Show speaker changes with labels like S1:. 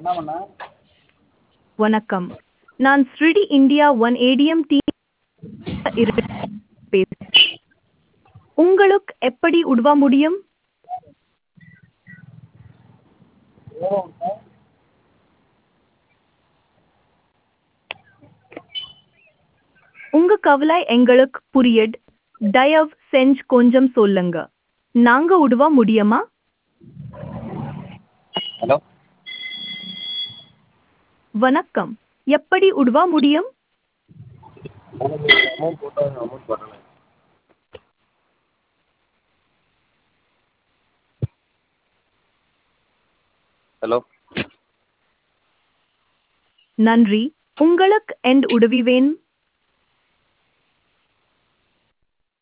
S1: என்ன பண்ண
S2: வணக்கம் நான் ஸ்ரிடி இந்தியா ஒன் ஏடிஎம் டீ உங்களுக்கு எப்படி உதவ முடியும்
S1: எவ்வளோ சார்
S2: உங்க கவலை எங்களுக்கு புரியுது தயவு செஞ்சு கொஞ்சம் சொல்லுங்க நாங்க உதவ முடியுமா
S1: ஹலோ
S2: வணக்கம் எப்படி உதவ முடியும்
S1: அமௌண்ட் போட்டால் அமௌண்ட் வரல ஹலோ
S2: நன்றி உங்களுக்கு எந்த உதவி வேணும்